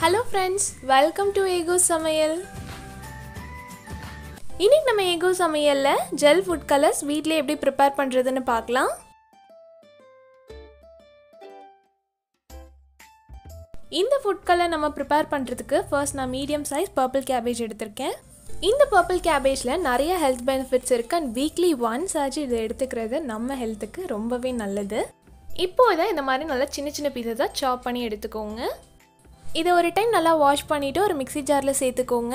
hello friends welcome to ஏகோ சமையல் இன்னைக்கு நம்ம ஏகோ சமையலில் ஜெல் ஃபுட் கலர்ஸ் வீட்டிலே எப்படி ப்ரிப்பேர் பண்ணுறதுன்னு பார்க்கலாம் இந்த ஃபுட் கலர் நம்ம ப்ரிப்பேர் பண்ணுறதுக்கு ஃபர்ஸ்ட் நான் மீடியம் சைஸ் பர்பிள் கேபேஜ் எடுத்திருக்கேன் இந்த பர்பிள் கேபேஜில் நிறைய ஹெல்த் பெனிஃபிட்ஸ் இருக்குது அண்ட் வீக்லி ஒன்ஸ் ஆச்சு இதை எடுத்துக்கிறது நம்ம ஹெல்த்துக்கு ரொம்பவே நல்லது இப்போ இதை இந்த மாதிரி நல்லா சின்ன சின்ன பீஸஸாக சாப் பண்ணி எடுத்துக்கோங்க இதை ஒரு டைம் நல்லா வாஷ் பண்ணிவிட்டு ஒரு மிக்ஸி ஜாரில் சேர்த்துக்கோங்க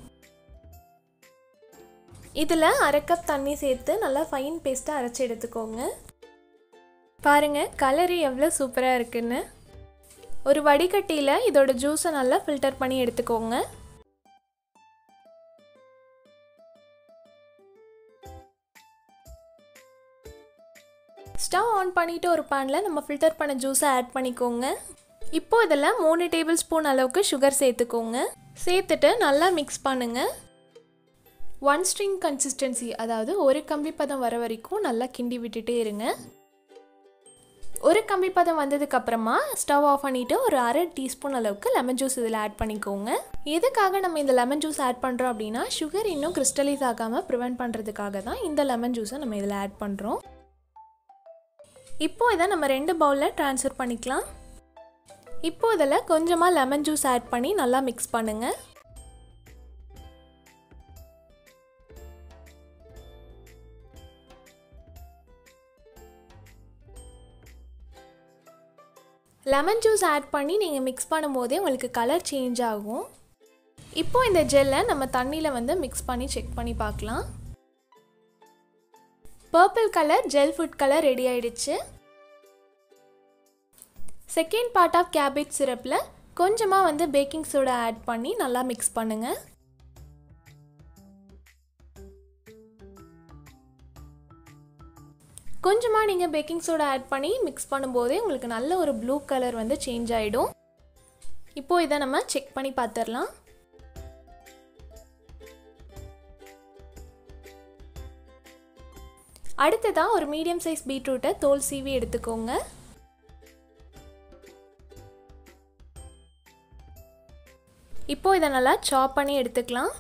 இதில் அரை கப் தண்ணி சேர்த்து நல்லா ஃபைன் பேஸ்ட்டாக அரைச்சி எடுத்துக்கோங்க பாருங்கள் கலரு எவ்வளோ சூப்பராக இருக்குன்னு ஒரு வடிகட்டியில் இதோட ஜூஸை நல்லா ஃபில்டர் பண்ணி எடுத்துக்கோங்க ஸ்டவ் ஆன் பண்ணிவிட்டு ஒரு பேனில் நம்ம ஃபில்டர் பண்ண ஜூஸை ஆட் பண்ணிக்கோங்க இப்போ இதில் மூணு டேபிள் ஸ்பூன் அளவுக்கு சுகர் சேர்த்துக்கோங்க சேர்த்துட்டு நல்லா மிக்ஸ் பண்ணுங்கள் ஒன் ஸ்ட்ரிங் கன்சிஸ்டன்சி அதாவது ஒரு கம்பி பதம் வர வரைக்கும் நல்லா கிண்டி விட்டுட்டே இருங்க ஒரு கம்பி பதம் வந்ததுக்கு அப்புறமா ஸ்டவ் ஆஃப் பண்ணிவிட்டு ஒரு அரை டீஸ்பூன் அளவுக்கு லெமன் ஜூஸ் இதில் ஆட் பண்ணிக்கோங்க எதுக்காக நம்ம இந்த லெமன் ஜூஸ் ஆட் பண்ணுறோம் அப்படின்னா சுகர் இன்னும் கிறிஸ்டலைஸ் ஆகாமல் ப்ரிவெண்ட் பண்ணுறதுக்காக தான் இந்த லெமன் ஜூஸை நம்ம இதில் ஆட் பண்ணுறோம் இப்போ இதை நம்ம ரெண்டு பவுலில் ட்ரான்ஸ்ஃபர் பண்ணிக்கலாம் இப்போ இதில் கொஞ்சமாக லெமன் ஜூஸ் ஆட் பண்ணி நல்லா மிக்ஸ் பண்ணுங்கள் லெமன் ஜூஸ் ஆட் பண்ணி நீங்கள் மிக்ஸ் பண்ணும்போதே உங்களுக்கு கலர் சேஞ்ச் ஆகும் இப்போ இந்த ஜெல்லை நம்ம தண்ணியில் வந்து மிக்ஸ் பண்ணி செக் பண்ணி பார்க்கலாம் purple colour gel food colour ready ஆயிடுச்சு செகண்ட் பார்ட் ஆஃப் கேபேஜ் சிரப்பில் கொஞ்சமாக வந்து பேக்கிங் சோடா ஆட் பண்ணி நல்லா மிக்ஸ் பண்ணுங்கள் கொஞ்சமாக நீங்கள் பேக்கிங் சோடா ஆட் பண்ணி மிக்ஸ் பண்ணும்போதே உங்களுக்கு நல்ல ஒரு ப்ளூ கலர் வந்து சேஞ்ச் ஆகிடும் இப்போது இதை நம்ம செக் பண்ணி பார்த்துடலாம் அடுத்ததாக ஒரு மீடியம் சைஸ் பீட்ரூட்டை தோல் சீவி எடுத்துக்கோங்க இப்போ இதை நல்லா சாப் பண்ணி எடுத்துக்கலாம்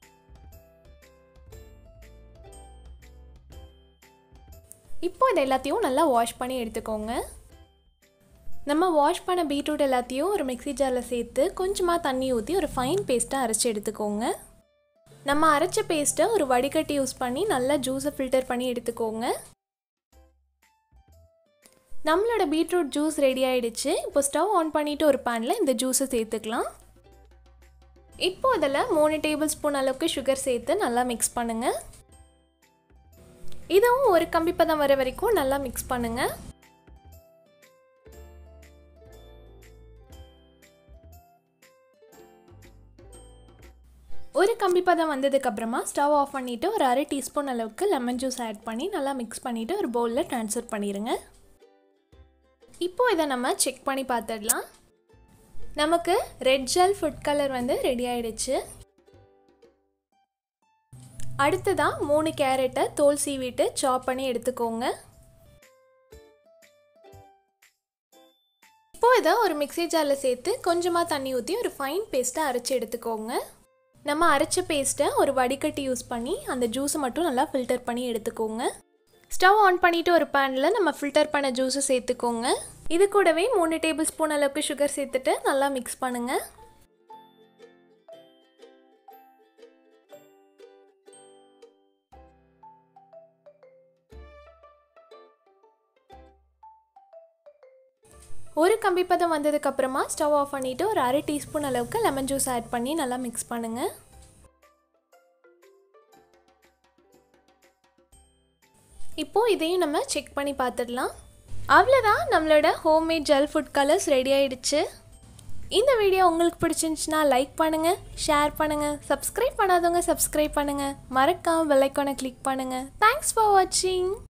இப்போ இதை எல்லாத்தையும் நல்லா வாஷ் பண்ணி எடுத்துக்கோங்க நம்ம வாஷ் பண்ண பீட்ரூட் எல்லாத்தையும் ஒரு மிக்ஸி ஜாரில் சேர்த்து கொஞ்சமாக தண்ணி ஊற்றி ஒரு ஃபைன் பேஸ்ட்டாக அரைச்சி எடுத்துக்கோங்க நம்ம அரைச்ச பேஸ்ட்டை ஒரு வடிகட்டி யூஸ் பண்ணி நல்லா ஜூஸை ஃபில்டர் பண்ணி எடுத்துக்கோங்க நம்மளோட பீட்ரூட் ஜூஸ் ரெடி ஆயிடுச்சு இப்போ ஸ்டவ் ஆன் பண்ணிவிட்டு ஒரு பேனில் இந்த ஜூஸை சேர்த்துக்கலாம் இப்போ இதில் மூணு டேபிள் ஸ்பூன் அளவுக்கு சுகர் சேர்த்து நல்லா மிக்ஸ் பண்ணுங்கள் இதுவும் ஒரு கம்பிப்பதம் வர வரைக்கும் நல்லா மிக்ஸ் பண்ணுங்கள் ஒரு கம்பி பதம் வந்ததுக்கப்புறமா ஸ்டவ் ஆஃப் பண்ணிவிட்டு ஒரு அரை டீஸ்பூன் அளவுக்கு லெமன் ஜூஸ் ஆட் பண்ணி நல்லா மிக்ஸ் பண்ணிவிட்டு ஒரு பவுலில் ட்ரான்ஸ்ஃபர் பண்ணிடுங்க இப்போது இதை நம்ம செக் பண்ணி பார்த்துடலாம் நமக்கு ரெட் ஜெல் ஃபுட் கலர் வந்து ரெடி ஆயிடுச்சு அடுத்ததாக மூணு கேரட்டை தோல் சீவிட்டு சாப் பண்ணி எடுத்துக்கோங்க இப்போ இதை ஒரு மிக்ஸி ஜாரில் சேர்த்து கொஞ்சமாக தண்ணி ஊற்றி ஒரு ஃபைன் பேஸ்ட்டை அரைச்சி எடுத்துக்கோங்க நம்ம அரைச்ச பேஸ்ட்டை ஒரு வடிகட்டி யூஸ் பண்ணி அந்த ஜூஸை மட்டும் நல்லா ஃபில்டர் பண்ணி எடுத்துக்கோங்க ஸ்டவ் ஆன் பண்ணிவிட்டு ஒரு பேனில் நம்ம ஃபில்டர் பண்ண ஜூஸை சேர்த்துக்கோங்க இது கூடவே மூணு டேபிள் ஸ்பூன் அளவுக்கு சுகர் சேர்த்துட்டு நல்லா மிக்ஸ் பண்ணுங்கள் ஒரு கம்பி பதம் வந்ததுக்கப்புறமா ஸ்டவ் ஆஃப் பண்ணிவிட்டு ஒரு அரை டீஸ்பூன் அளவுக்கு லெமன் ஜூஸ் ஆட் பண்ணி நல்லா மிக்ஸ் பண்ணுங்கள் இப்போது இதையும் நம்ம செக் பண்ணி பார்த்துடலாம் அவ்வளோதான் நம்மளோட homemade gel food colours ready ஆயிடுச்சு இந்த வீடியோ உங்களுக்கு பிடிச்சிருந்துச்சுன்னா லைக் பண்ணுங்கள் ஷேர் பண்ணுங்கள் சப்ஸ்கிரைப் பண்ணாதவங்க சப்ஸ்கிரைப் பண்ணுங்கள் மறக்காமல் பெல்லைக்கானை கிளிக் பண்ணுங்கள் தேங்க்ஸ் ஃபார் வாட்சிங்